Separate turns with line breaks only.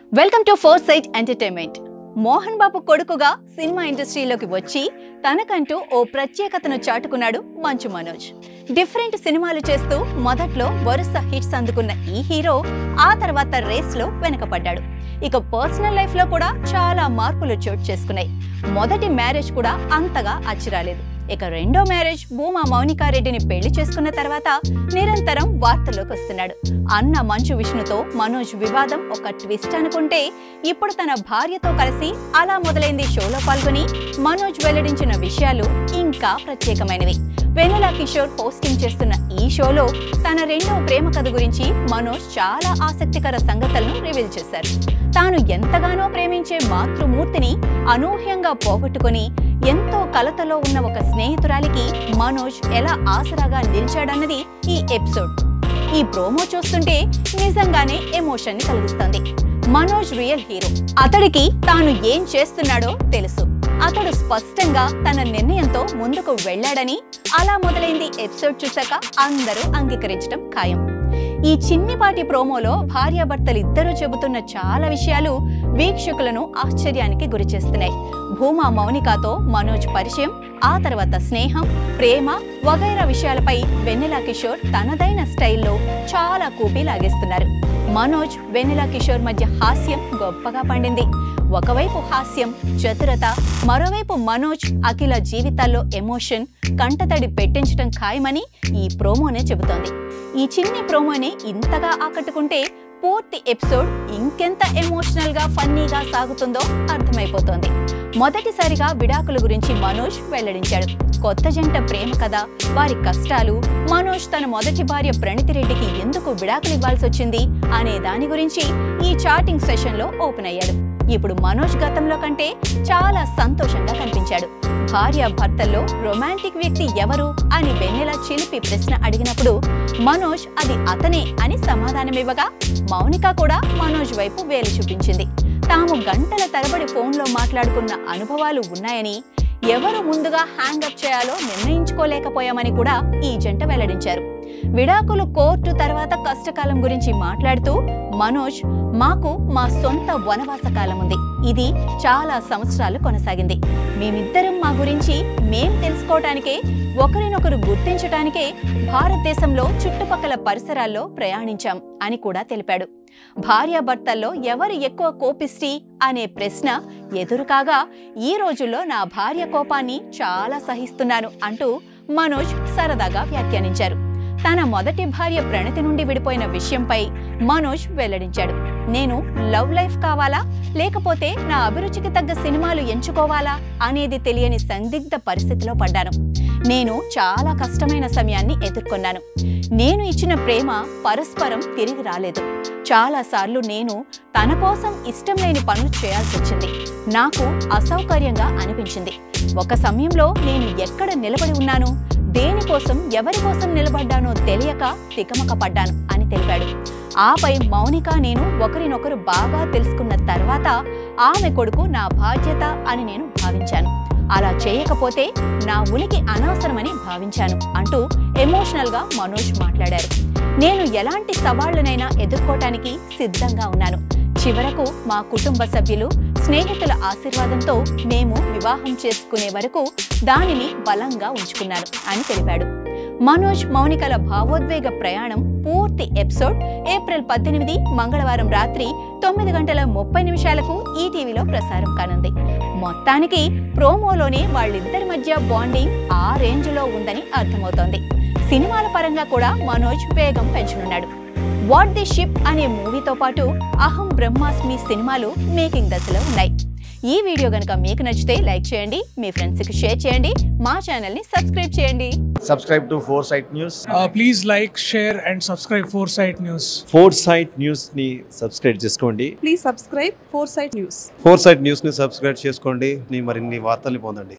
Welcome to foresight entertainment Mohan Babu కొడుకుగా cinema ఇండస్ట్రీలోకి వచ్చి తనకంటూ ఓ ప్రత్యేకతను చాటుకున్నాడు మంచు మనోజ్ డిఫరెంట్ సినిమాలు చేస్తూ మొదట్లో వరుస హిట్స్ అందుకున్న ఈ హీరో ఆ తర్వాత రేస్ లో వెనకపడ్డాడు ఇక పర్సనల్ లైఫ్ లో కూడా చాలా మార్పులు చోటు చేసుకున్నాయి మొదటి మ్యారేజ్ కూడా అంతగా అచ్చిరాలేదు ఇక రెండో మ్యారేజ్ భూమా మౌనికారెడ్డిని పెళ్లి చేసుకున్న తర్వాత నిరంతరం వార్తల్లోకి వస్తున్నాడు అన్న మంచు విష్ణుతో మనోజ్ వివాదం ఒక ట్విస్ట్ అనుకుంటే ఇప్పుడు తన భార్యతో కలిసి అలా మొదలైంది షోలో పాల్గొని మనోజ్ వెల్లడించిన విషయాలు ఇంకా ప్రత్యేకమైనవి వెన్నెల కిషోర్ హోస్టింగ్ చేస్తున్న ఈ షోలో తన రెండవ ప్రేమ కథ గురించి మనోజ్ చాలా ఆసక్తికర సంగతులను రివీల్ చేశారు తాను ఎంతగానో ప్రేమించే మాతృమూర్తిని అనూహ్యంగా పోగొట్టుకొని ఎంతో కలతలో ఉన్న ఒక స్నేహితురాలికి మనోజ్ ఎలా ఆసరాగా నిలిచాడన్నది ఈ ఎపిసోడ్ ఈ ప్రోమో చూస్తుంటే నిజంగానే ఎమోషన్ ని కలిగిస్తుంది మనోజ్ రియల్ హీరో అతడికి తాను ఏం చేస్తున్నాడో తెలుసు అతడు స్పష్టంగా తన నిర్ణయంతో ముందుకు వెళ్ళాడని అలా మొదలైంది ఎపిసోడ్ చూశాక అందరూ అంగీకరించడం ఖాయం ఈ చిన్నిపాటి ప్రోమోలో భార్యాభర్తలిద్దరూ చెబుతున్న చాలా విషయాలు వీక్షకులను ఆశ్చర్యానికి గురిచేస్తున్నాయి భూమా మౌనికాతో మనోజ్ పరిచయం ఆ తర్వాత స్నేహం ప్రేమ వగైరా విషయాలపై వెన్నెల కిషోర్ తనదైన స్టైల్లో చాలా కూపి లాగేస్తున్నారు మనోజ్ వెన్నెల కిషోర్ మధ్య హాస్యం గొప్పగా పండింది ఒకవైపు హాస్యం చతురత మరోవైపు మనోజ్ అఖిల జీవితాల్లో ఎమోషన్ కంటతడి పెట్టించడం ఖాయమని ఈ ప్రోమోనే చెబుతోంది ఈ చిన్ని ప్రోమోని ఇంతగా ఆకట్టుకుంటే పూర్తి ఎపిసోడ్ ఇంకెంత ఎమోషనల్ గా ఫన్నీగా సాగుతుందో అర్థమైపోతోంది మొదటిసారిగా విడాకుల గురించి మనోజ్ వెల్లడించాడు కొత్త జంట ప్రేమ కథ వారి కష్టాలు మనోజ్ తన మొదటి భార్య ప్రణితి రెడ్డికి ఎందుకు విడాకులు ఇవ్వాల్సి వచ్చింది అనే దాని గురించి ఈ చాటింగ్ సెషన్ లో ఓపెన్ అయ్యాడు ఇప్పుడు మనోజ్ గతంలో కంటే చాలా సంతోషంగా కనిపించాడు భార్య భర్తల్లో రొమాంటిక్ వ్యక్తి ఎవరు అని వెన్నెల చిలిపి ప్రశ్న అడిగినప్పుడు మనోజ్ అది అతనే అని సమాధానమివ్వగా మౌనిక కూడా మనోజ్ వైపు వేలు చూపించింది తాము గంటల తరబడి ఫోన్లో మాట్లాడుకున్న అనుభవాలు ఉన్నాయని ఎవరు ముందుగా హ్యాంగప్ చేయాలో నిర్ణయించుకోలేకపోయామని కూడా ఈ జంట వెల్లడించారు విడాకులు కోర్టు తర్వాత కష్టకాలం గురించి మాట్లాడుతూ మనోజ్ మాకు మా సొంత వనవాస కాలం ఉంది ఇది చాలా సంవత్సరాలు కొనసాగింది మేమిద్దరం మా గురించి మేం తెలుసుకోవటానికే ఒకరినొకరు గుర్తించటానికే భారతదేశంలో చుట్టుపక్కల పరిసరాల్లో ప్రయాణించాం అని కూడా తెలిపాడు భార్యాభర్తల్లో ఎవరు ఎక్కువ కోపిస్టి అనే ప్రశ్న ఎదురు కాగా ఈ రోజుల్లో నా భార్య కోపాన్ని చాలా సహిస్తున్నాను అంటూ మనోజ్ సరదాగా వ్యాఖ్యానించారు తన మొదటి భార్య ప్రణతి నుండి విడిపోయిన విషయంపై మనోజ్ వెల్లడించాడు నేను లవ్ లైఫ్ కావాలా లేకపోతే నా అభిరుచికి తగ్గ సినిమాలు ఎంచుకోవాలా అనేది తెలియని సందిగ్ధ పరిస్థితిలో పడ్డాను నేను చాలా కష్టమైన సమయాన్ని ఎదుర్కొన్నాను నేను ఇచ్చిన ప్రేమ పరస్పరం తిరిగి రాలేదు చాలాసార్లు నేను తన కోసం ఇష్టం లేని పనులు చేయాల్సి వచ్చింది నాకు అసౌకర్యంగా అనిపించింది ఒక సమయంలో నేను ఎక్కడ నిలబడి ఉన్నాను దేనికోసం ఎవరి కోసం నిలబడ్డానో తెలియక తికమక పడ్డాను అని తెలిపాడు ఆపై మౌనిక నేను ఒకరినొకరు బాగా తెలుసుకున్న తర్వాత ఆమె కొడుకు నా బాధ్యత అని నేను భావించాను అలా చేయకపోతే నా ఉనికి అనవసరమని భావించాను అంటూ ఎమోషనల్ గా మనోజ్ మాట్లాడారు నేను ఎలాంటి సవాళ్లనైనా ఎదుర్కోవటానికి సిద్ధంగా ఉన్నాను చివరకు మా కుటుంబ సభ్యులు స్నేహితుల ఆశీర్వాదంతో మేము వివాహం చేసుకునే వరకు దానిని బలంగా ఉంచుకున్నాను అని తెలిపాడు మనోజ్ మౌనికల భావోద్వేగ ప్రయాణం పూర్తి ఎపిసోడ్ ఏప్రిల్ పద్దెనిమిది మంగళవారం రాత్రి తొమ్మిది గంటల ముప్పై నిమిషాలకు ఈ టీవీలో ప్రసారం కానుంది మొత్తానికి ప్రోమోలోనే వాళ్ళిద్దరి మధ్య బాండింగ్ ఆ రేంజ్లో ఉందని అర్థమవుతోంది సినిమాల పరంగా కూడా మనోజ్ వేగం పెంచనున్నాడు వాట్ ది షిప్ అనే మూవీతో పాటు అహం బ్రహ్మాస్మి సినిమాలు మేకింగ్ దశలో ఉన్నాయి ఈ వీడియో గనుక మీకు నచ్చితే లైక్ చేయండి మీ ఫ్రెండ్స్కి షేర్ చేయండి మా ఛానల్ని సబ్స్క్రైబ్ చేయండి
subscribe to Foresight News.
Uh, please like, share, and subscribe Foresight News.
Foresight న్యూస్ని సబ్స్క్రైబ్ చేసుకోండి
please subscribe foresight news
foresight న్యూస్ని సబ్స్క్రైబ్ చేసుకోండి నీ మరిన్ని వార్తల్ని పొందండి